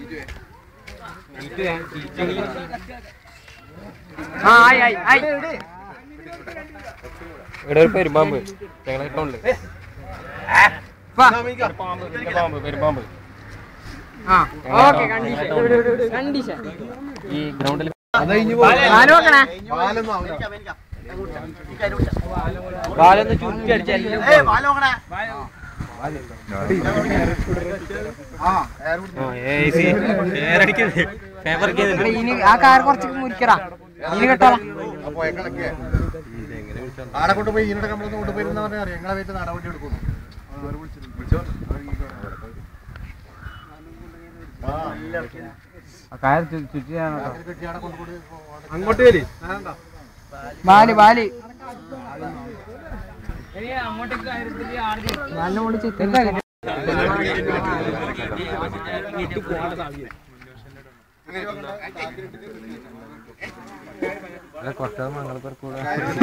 ആ ആയി ആയി ആയി ഇവിടെ ഒരു പെരുമ്പാമ്പ് ഞങ്ങളെ ടൗണില് വാ. പാമ്പ് പെരുമ്പാമ്പ് ആ ഓക്കെ കണ്ടീഷൻ കണ്ടീഷൻ ഈ ഗ്രൗണ്ടിൽ നാല് നോക്കണേ പാലൊന്ന് ചുറ്റി അടിച്ചാലും എടാ, ഇനി ആ കാർ കുറച്ച് മുരിക്കടാ ഇനി കേട്ടോളാം ആടെ കൊണ്ടുപോയി ഇതിനോട് നമ്മളൊന്ന് കൊണ്ടുപോയിരുന്ന പറഞ്ഞാൽ അറിയാം ഞങ്ങളെ വീട്ടിൽ നടപടി എടുക്കുന്നു അങ്ങോട്ട് വരി ബാല് ബാല് നല്ല മുടി ചിത്രം കുറച്ച് മംഗളപ്പുറ കൂടെ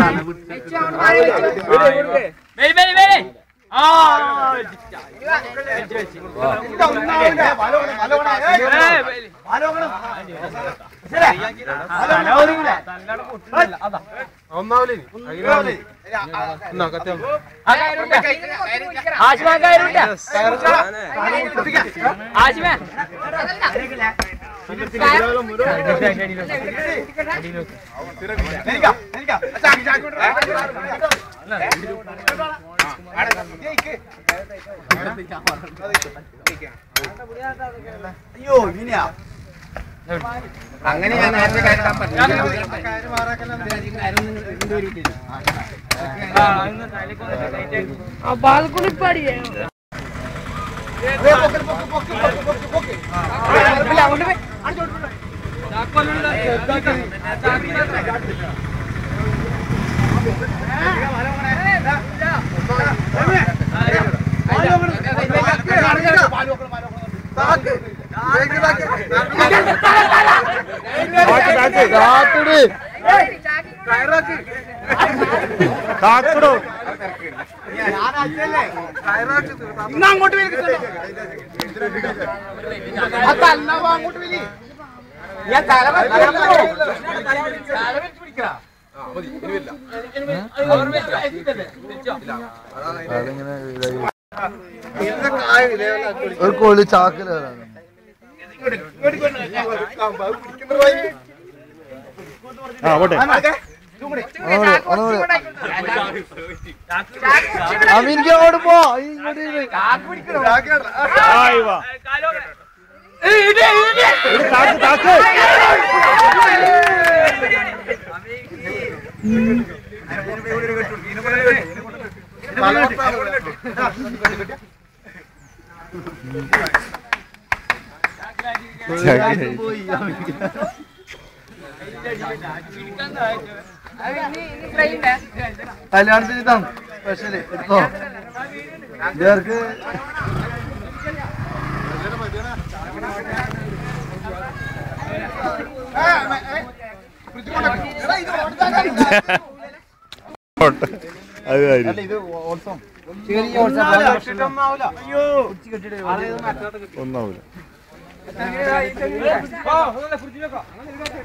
അങ്ങനെ ഞാൻ നേരത്തെ കയറ്റാൻ ഒരു കോളി ചാക്കില് വരാണ് അമീനിക്ക് അങ്ങോട്ട് പോ ഇങ്ങോട്ട് ഇരി. കല്യാണത്തിന് ഇതാണ് സ്പെഷ്യല് എടുത്തോ ഇവർക്ക് അത് കാര്യം ഒന്നാവൂല